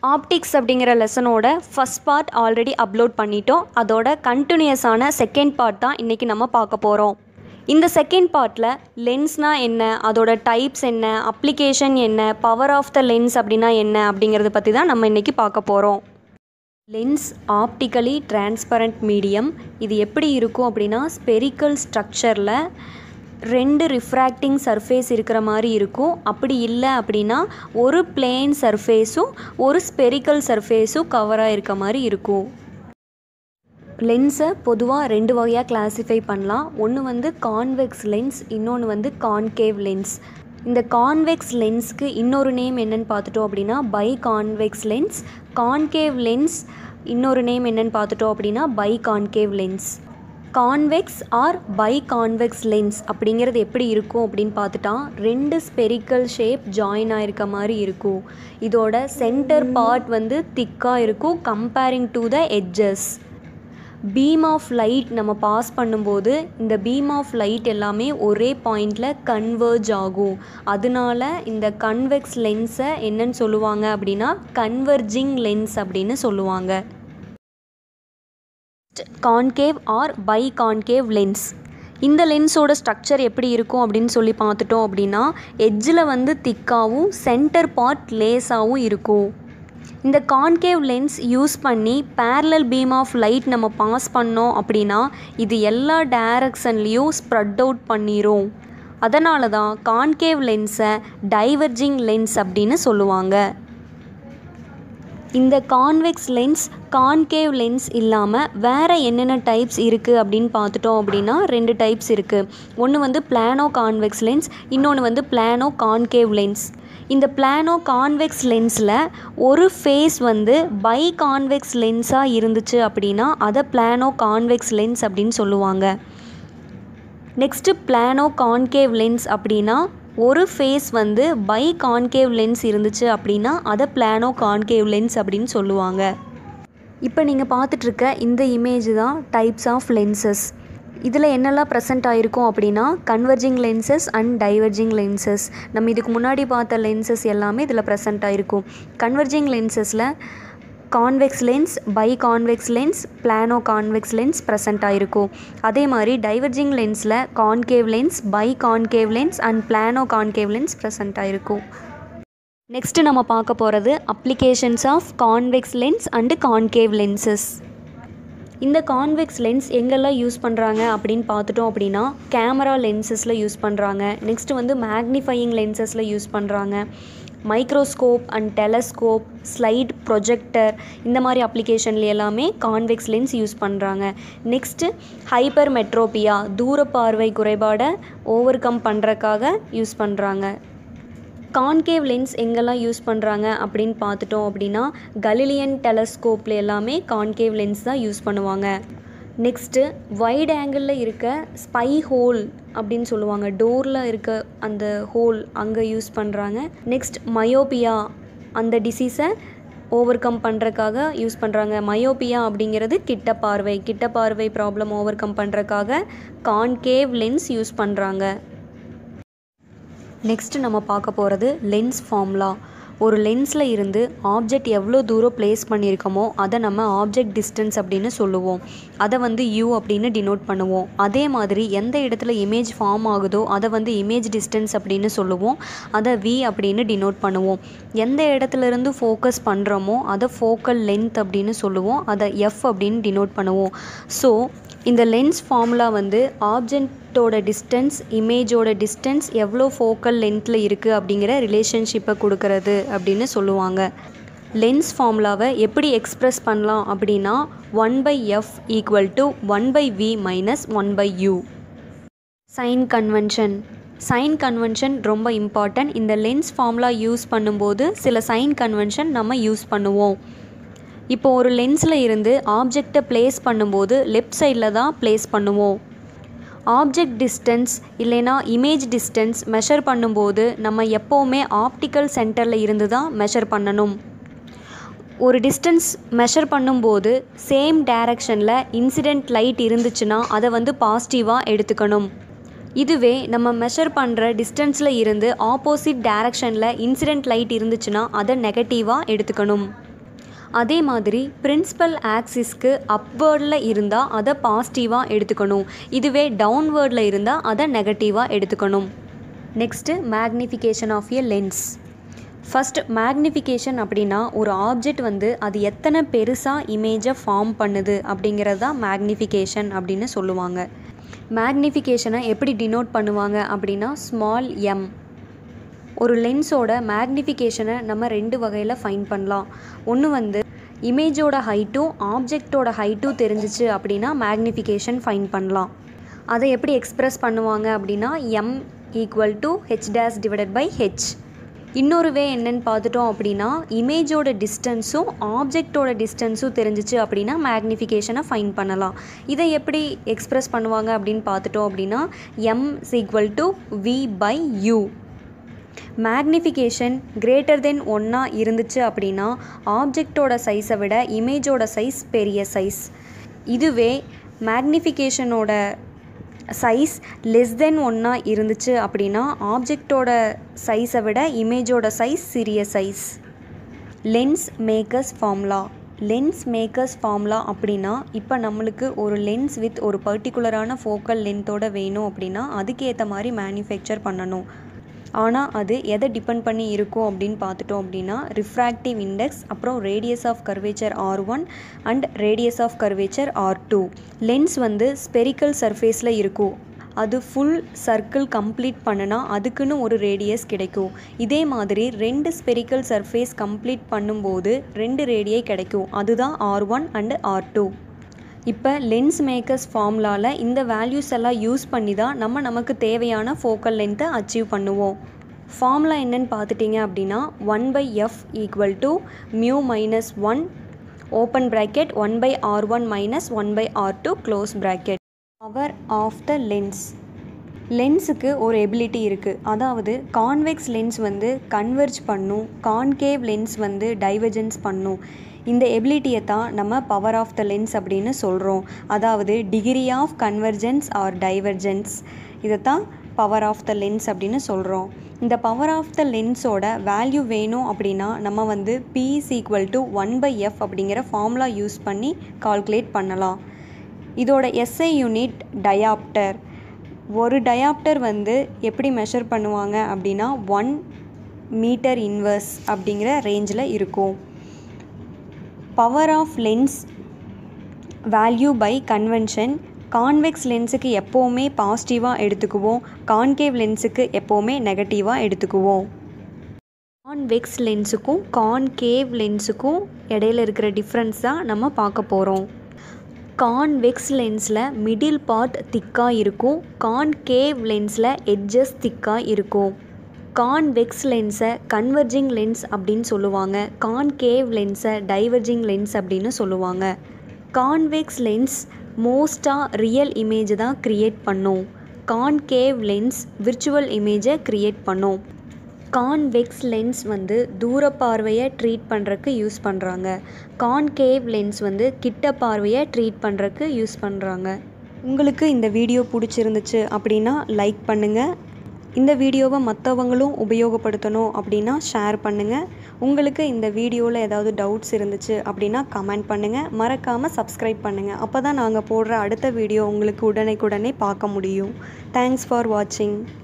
optics அப்படிங்கிற லெசனோட first part already upload பண்ணிட்டோம் அதோட கண்டினியூஸான செகண்ட் பார்ட் தான் இன்றைக்கி நம்ம பார்க்க போகிறோம் இந்த செகண்ட் பார்ட்டில் லென்ஸ்னால் என்ன அதோட டைப்ஸ் என்ன அப்ளிகேஷன் என்ன பவர் ஆஃப் த லென்ஸ் அப்படின்னா என்ன அப்படிங்கிறத பற்றி தான் நம்ம இன்றைக்கி பார்க்க போகிறோம் லென்ஸ் ஆப்டிக்கலி டிரான்ஸ்பரண்ட் மீடியம் இது எப்படி இருக்கும் அப்படின்னா ஸ்பெரிக்கல் ஸ்ட்ரக்சரில் ரெண்டு ரிஃப்ராக்டிங் சர்ஃபேஸ் இருக்கிற மாதிரி இருக்கும் அப்படி இல்லை அப்படின்னா ஒரு பிளேன் சர்ஃபேஸும் ஒரு ஸ்பெரிக்கல் சர்ஃபேஸும் கவராக இருக்க மாதிரி இருக்கும் லென்ஸை பொதுவாக ரெண்டு வகையாக கிளாஸிஃபை பண்ணலாம் ஒன்று வந்து கான்வெக்ஸ் லென்ஸ் இன்னொன்று வந்து கான்கேவ் லென்ஸ் இந்த கான்வெக்ஸ் லென்ஸ்க்கு இன்னொரு நேம் என்னன்னு பார்த்துட்டோம் அப்படின்னா biconvex lens concave lens இன்னொரு நேம் என்னன்னு பார்த்துட்டோம் அப்படின்னா biconcave lens convex or biconvex lens அப்படிங்கிறது எப்படி இருக்கும் அப்படின்னு பார்த்துட்டா ரெண்டு ஸ்பெரிக்கல் ஷேப் ஜாயின் ஆயிருக்க மாதிரி இருக்கும் இதோட சென்டர் பார்ட் வந்து திக்காக இருக்கும் comparing to the edges beam of light நம்ம பாஸ் பண்ணும்போது இந்த பீம் ஆஃப் லைட் எல்லாமே ஒரே பாயிண்டில் கன்வர்ஜ் ஆகும் அதனால இந்த கன்வெக்ஸ் லென்ஸை என்னன்னு சொல்லுவாங்க அப்படின்னா கன்வர்ஜிங் லென்ஸ் அப்படின்னு சொல்லுவாங்க concave or biconcave lens இந்த லென்ஸோட ஸ்ட்ரக்சர் எப்படி இருக்கும் அப்படின்னு சொல்லி பார்த்துட்டோம் அப்படின்னா எட்ஜில் வந்து திக்காகவும் சென்டர் பார்ட் லேஸாகவும் இருக்கும் இந்த கான்கேவ் லென்ஸ் யூஸ் பண்ணி பேரலல் பீம் ஆஃப் லைட் நம்ம பாஸ் பண்ணோம் அப்படின்னா இது எல்லா டைரக்ஷன்லேயும் ஸ்ப்ரெட் அவுட் பண்ணிரும் அதனால தான் கான்கேவ் லென்ஸை டைவர்ஜிங் லென்ஸ் அப்படின்னு சொல்லுவாங்க இந்த கான்வெக்ஸ் லென்ஸ் கான்கேவ் லென்ஸ் இல்லாமல் வேறு என்னென்ன டைப்ஸ் இருக்குது அப்படின்னு பார்த்துட்டோம் அப்படின்னா ரெண்டு டைப்ஸ் இருக்குது ஒன்று வந்து பிளானோ கான்வெக்ஸ் லென்ஸ் இன்னொன்று வந்து பிளானோ கான்கேவ் லென்ஸ் இந்த பிளானோ கான்வெக்ஸ் லென்ஸில் ஒரு ஃபேஸ் வந்து பை கான்வெக்ஸ் லென்ஸாக இருந்துச்சு அப்படின்னா அதை பிளானோ கான்வெக்ஸ் லென்ஸ் அப்படின்னு சொல்லுவாங்க நெக்ஸ்ட்டு பிளானோ கான்கேவ் லென்ஸ் அப்படின்னா ஒரு ஃபேஸ் வந்து பை கான்கேவ் லென்ஸ் இருந்துச்சு அப்படின்னா அதை பிளானோ கான்கேவ் லென்ஸ் அப்படின்னு சொல்லுவாங்க இப்போ நீங்கள் பார்த்துட்ருக்க இந்த இமேஜ் தான் டைப்ஸ் ஆஃப் லென்சஸ் இதில் என்னெல்லாம் ப்ரெசென்ட் ஆகிருக்கும் அப்படின்னா converging lenses and diverging lenses நம்ம இதுக்கு முன்னாடி பார்த்த லென்சஸ் எல்லாமே இதில் ப்ரெசென்ட் ஆகிருக்கும் கன்வர்ஜிங் லென்சஸில் convex lens biconvex lens plano convex lens present ஆகிருக்கும் அதே மாதிரி டைவர்ஜிங் லென்ஸில் concave lens biconcave lens and plano concave lens present ஆகிருக்கும் நெக்ஸ்ட்டு நம்ம பார்க்க போகிறது applications of convex lens and concave lenses இந்த கான்வெக்ஸ் லென்ஸ் எங்கெல்லாம் யூஸ் பண்ணுறாங்க அப்படின்னு பார்த்துட்டோம் அப்படின்னா கேமரா லென்சஸில் யூஸ் பண்ணுறாங்க நெக்ஸ்ட்டு வந்து மேக்னிஃபையிங் லென்சஸில் யூஸ் பண்ணுறாங்க microscope and telescope slide projector இந்த மாதிரி அப்ளிகேஷன்ல எல்லாமே கான்வெக்ஸ் லென்ஸ் யூஸ் பண்ணுறாங்க நெக்ஸ்ட்டு ஹைப்பர் மெட்ரோபியா தூர பார்வை குறைபாடை ஓவர் கம் பண்ணுறக்காக யூஸ் பண்ணுறாங்க கான்கேவ் லென்ஸ் எங்கெல்லாம் யூஸ் பண்ணுறாங்க அப்படின்னு பார்த்துட்டோம் அப்படின்னா கலிலியன் டெலஸ்கோப்பில் எல்லாமே கான்கேவ் லென்ஸ் தான் யூஸ் பண்ணுவாங்க நெக்ஸ்ட்டு வைட் ஆங்கிளில் இருக்க ஸ்பை ஹோல் அப்படின்னு சொல்லுவாங்க டோரில் இருக்க அந்த ஹோல் அங்கே யூஸ் பண்ணுறாங்க நெக்ஸ்ட் மயோபியா அந்த டிசீஸை ஓவர் கம் பண்ணுறக்காக யூஸ் பண்ணுறாங்க மயோபியா அப்படிங்கிறது கிட்ட பார்வை கிட்ட பார்வை ப்ராப்ளம் ஓவர் கம் பண்ணுறக்காக கான்கேவ் லென்ஸ் யூஸ் பண்ணுறாங்க நெக்ஸ்ட் நம்ம பார்க்க போகிறது லென்ஸ் ஃபார்முலா ஒரு லென்ஸில் இருந்து ஆப்ஜெக்ட் எவ்வளோ தூரம் ப்ளேஸ் பண்ணியிருக்கோமோ அதை நம்ம ஆப்ஜெக்ட் டிஸ்டன்ஸ் அப்படின்னு சொல்லுவோம் அதை வந்து யூ அப்படின்னு டினோட் பண்ணுவோம் அதே மாதிரி எந்த இடத்துல இமேஜ் ஃபார்ம் ஆகுதோ அதை வந்து இமேஜ் டிஸ்டன்ஸ் அப்படின்னு சொல்லுவோம் அதை வி அப்படின்னு டினோட் பண்ணுவோம் எந்த இடத்துல இருந்து ஃபோக்கஸ் பண்ணுறோமோ அதை ஃபோக்கல் லென்த் அப்படின்னு சொல்லுவோம் அதை எஃப் அப்படின்னு டினோட் பண்ணுவோம் ஸோ இந்த லென்ஸ் ஃபார்முலா வந்து ஆப்ஜெக்டோட டிஸ்டன்ஸ் இமேஜோட டிஸ்டன்ஸ் எவ்வளோ ஃபோக்கல் லென்த்தில் இருக்குது அப்படிங்கிற ரிலேஷன்ஷிப்பை கொடுக்கறது அப்படின்னு சொல்லுவாங்க லென்ஸ் ஃபார்முலாவை எப்படி எக்ஸ்ப்ரெஸ் பண்ணலாம் அப்படின்னா one by f equal to one by v minus one by u sign convention sign convention ரொம்ப இம்பார்ட்டன்ட் இந்த லென்ஸ் ஃபார்முலா யூஸ் பண்ணும்போது சில சைன் கன்வென்ஷன் நம்ம யூஸ் பண்ணுவோம் இப்போ ஒரு லென்ஸில் இருந்து ஆப்ஜெக்டை ப்ளேஸ் பண்ணும்போது லெஃப்ட் சைடில் தான் ப்ளேஸ் பண்ணுவோம் ஆப்ஜெக்ட் டிஸ்டன்ஸ் இல்லைனா இமேஜ் டிஸ்டன்ஸ் மெஷர் பண்ணும்போது நம்ம எப்போவுமே ஆப்டிக்கல் சென்டரில் இருந்து தான் மெஷர் பண்ணணும் ஒரு டிஸ்டன்ஸ் மெஷர் பண்ணும்போது சேம் டைரக்ஷனில் இன்சிடெண்ட் லைட் இருந்துச்சுன்னா அதை வந்து பாசிட்டிவாக எடுத்துக்கணும் இதுவே நம்ம மெஷர் பண்ணுற டிஸ்டன்ஸில் இருந்து ஆப்போசிட் டைரக்ஷனில் இன்சிடெண்ட் லைட் இருந்துச்சுன்னா அதை நெகட்டிவாக எடுத்துக்கணும் அதே மாதிரி பிரின்சிபல் ஆக்சிஸ்க்கு அப்வேர்டில் இருந்தால் அதை பாசிட்டிவாக எடுத்துக்கணும் இதுவே டவுன்வேர்டில் இருந்தால் அதை நெகட்டிவாக எடுத்துக்கணும் next magnification of a lens first magnification அப்படின்னா ஒரு ஆப்ஜெக்ட் வந்து அது எத்தனை பெருசாக இமேஜை ஃபார்ம் பண்ணுது அப்படிங்கிறது தான் மேக்னிஃபிகேஷன் அப்படின்னு சொல்லுவாங்க மேக்னிஃபிகேஷனை எப்படி டினோட் பண்ணுவாங்க அப்படின்னா ஸ்மால் எம் ஒரு லென்ஸோட மேக்னிஃபிகேஷனை நம்ம ரெண்டு வகையில் ஃபைன் பண்ணலாம் ஒன்று வந்து இமேஜோட ஹைட்டும் ஆப்ஜெக்டோட ஹைட்டும் தெரிஞ்சிச்சு அப்படின்னா மேக்னிஃபிகேஷன் ஃபைன் பண்ணலாம் அதை எப்படி எக்ஸ்ப்ரெஸ் பண்ணுவாங்க அப்படின்னா m equal to h dash divided by h இன்னொரு வே என்னன்னு பார்த்துட்டோம் அப்படின்னா இமேஜோட டிஸ்டன்ஸும் ஆப்ஜெக்டோட டிஸ்டன்ஸும் தெரிஞ்சிச்சு அப்படின்னா மேக்னிஃபிகேஷனை ஃபைன் பண்ணலாம் இதை எப்படி எக்ஸ்ப்ரெஸ் பண்ணுவாங்க அப்படின்னு பார்த்துட்டோம் அப்படின்னா m equal to v by u magnification greater than ஒன்றா இருந்துச்சு அப்படின்னா ஆப்ஜெக்டோட சைஸை விட இமேஜோட சைஸ் பெரிய சைஸ் இதுவே மேக்னிஃபிகேஷனோட சைஸ் லெஸ் தென் ஒன்றா இருந்துச்சு அப்படின்னா ஆப்ஜெக்டோட சைஸை விட இமேஜோட சைஸ் சிறிய size lens makers formula lens makers formula அப்படின்னா இப்போ நம்மளுக்கு ஒரு லென்ஸ் வித் ஒரு பர்டிகுலரான ஃபோக்கல் லென்த்தோட வேணும் அப்படின்னா அதுக்கேற்ற மாதிரி மேனுஃபேக்சர் பண்ணணும் ஆனால் அது எதை டிபெண்ட் பண்ணி இருக்கும் அப்படின்னு பார்த்துட்டோம் அப்படின்னா ரிஃப்ராக்டிவ் இண்டெக்ஸ் அப்புறம் radius of curvature r one and radius of curvature r two lens வந்து ஸ்பெரிக்கல் சர்ஃபேஸில் இருக்கும் அது ஃபுல் சர்க்கிள் கம்ப்ளீட் பண்ணுனா அதுக்குன்னு ஒரு ரேடியஸ் கிடைக்கும் இதே மாதிரி ரெண்டு ஸ்பெரிக்கல் சர்ஃபேஸ் கம்ப்ளீட் பண்ணும்போது ரெண்டு ரேடியை கிடைக்கும் அதுதான் r one and r two இப்போ லென்ஸ் மேக்கர்ஸ் ஃபார்முலாவில் இந்த வேல்யூஸ் எல்லாம் யூஸ் பண்ணி தான் நம்ம நமக்கு தேவையான ஃபோக்கல் லென்த்தை அச்சீவ் பண்ணுவோம் ஃபார்முலா என்னன்னு பார்த்துட்டிங்க அப்படின்னா one by f equal to mu minus one open bracket one by r one minus one by r two close bracket power of the lens லென்ஸுக்கு ஒரு எபிலிட்டி இருக்குது அதாவது கான்வெக்ஸ் லென்ஸ் வந்து கன்வெர்ஜ் பண்ணும் கான்கேவ் லென்ஸ் வந்து divergence பண்ணும் இந்த எபிலிட்டியை தான் நம்ம பவர் ஆஃப் த லென்ஸ் அப்படின்னு சொல்கிறோம் அதாவது degree of convergence or divergence இதை தான் பவர் ஆஃப் த லென்ஸ் அப்படின்னு சொல்கிறோம் இந்த பவர் ஆஃப் த லென்ஸோட வேல்யூ வேணும் அப்படின்னா நம்ம வந்து p is equal to one by f அப்படிங்கிற ஃபார்முலா யூஸ் பண்ணி கால்குலேட் பண்ணலாம் இதோட எஸ்ஐ யூனிட் டயாப்டர் ஒரு டயாப்டர் வந்து எப்படி மெஷர் பண்ணுவாங்க அப்படின்னா ஒன் மீட்டர் இன்வர்ஸ் அப்படிங்கிற ரேஞ்சில் இருக்கும் power of lens value by convention convex லென்ஸுக்கு எப்போவுமே பாசிட்டிவாக எடுத்துக்குவோம் கான்கேவ் லென்ஸுக்கு எப்போவுமே நெகட்டிவாக எடுத்துக்குவோம் கான்வெக்ஸ் லென்ஸுக்கும் கான்கேவ் லென்ஸுக்கும் இடையில இருக்கிற டிஃப்ரென்ஸ் தான் நம்ம பார்க்க போகிறோம் கான்வெக்ஸ் லென்ஸில் மிடில் பார்ட் திக்காக இருக்கும் கான்கேவ் லென்ஸில் எட்ஜஸ் திக்காக இருக்கும் கான்வெக்ஸ் லென்ஸை கன்வர்ஜிங் லென்ஸ் அப்படின்னு சொல்லுவாங்க கான்கேவ் லென்ஸை டைவர்ஜிங் லென்ஸ் அப்படின்னு சொல்லுவாங்க கான்வெக்ஸ் லென்ஸ் மோஸ்ட்டாக ரியல் இமேஜ் தான் க்ரியேட் பண்ணும் கான்கேவ் லென்ஸ் விர்ச்சுவல் இமேஜை க்ரியேட் பண்ணும் கான்வெக்ஸ் லென்ஸ் வந்து தூர பார்வையை ட்ரீட் பண்ணுறக்கு யூஸ் பண்ணுறாங்க கான்கேவ் லென்ஸ் வந்து கிட்ட பார்வையை ட்ரீட் பண்ணுறக்கு யூஸ் பண்ணுறாங்க உங்களுக்கு இந்த வீடியோ பிடிச்சிருந்துச்சு அப்படின்னா லைக் பண்ணுங்கள் இந்த வீடியோவை மற்றவங்களும் உபயோகப்படுத்தணும் அப்படின்னா ஷேர் பண்ணுங்கள் உங்களுக்கு இந்த வீடியோவில் ஏதாவது டவுட்ஸ் இருந்துச்சு அப்படின்னா கமெண்ட் பண்ணுங்கள் மறக்காமல் சப்ஸ்கிரைப் பண்ணுங்கள் அப்போ தான் நாங்கள் போடுற அடுத்த வீடியோ உங்களுக்கு உடனே பார்க்க முடியும் தேங்க்ஸ் ஃபார் வாட்சிங்